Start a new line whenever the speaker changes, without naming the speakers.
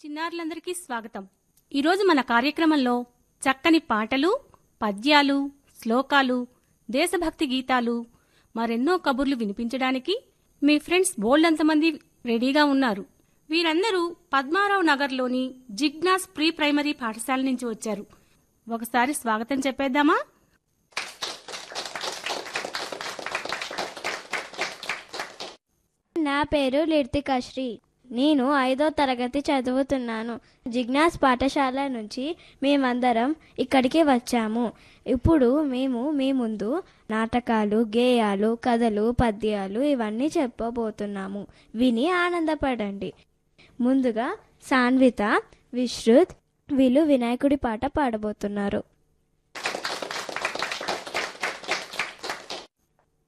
చిన్నారులందరికీ స్వాగతం ఈరోజు మన కార్యక్రమంలో చక్కని పాటలు పద్యాలు శ్లోకాలు దేశభక్తి గీతాలు మరెన్నో కబుర్లు వినిపించడానికి మీ ఫ్రెండ్స్ బోల్డంతమంది రెడీగా ఉన్నారు వీరందరూ పద్మారావు నగర్లోని జిగ్నాస్ ప్రీ ప్రైమరీ పాఠశాల నుంచి వచ్చారు ఒకసారి స్వాగతం చెప్పేద్దామా
నా పేరు లిర్తికశ్రీ నేను ఐదో తరగతి చదువుతున్నాను జిజ్ఞాస్ పాఠశాల నుంచి మేమందరం ఇక్కడికి వచ్చాము ఇప్పుడు మేము మీ ముందు నాటకాలు గేయాలు కథలు పద్యాలు ఇవన్నీ చెప్పబోతున్నాము విని ఆనందపడండి ముందుగా సాన్విత విశ్రుత్ వీళ్ళు వినాయకుడి పాట పాడబోతున్నారు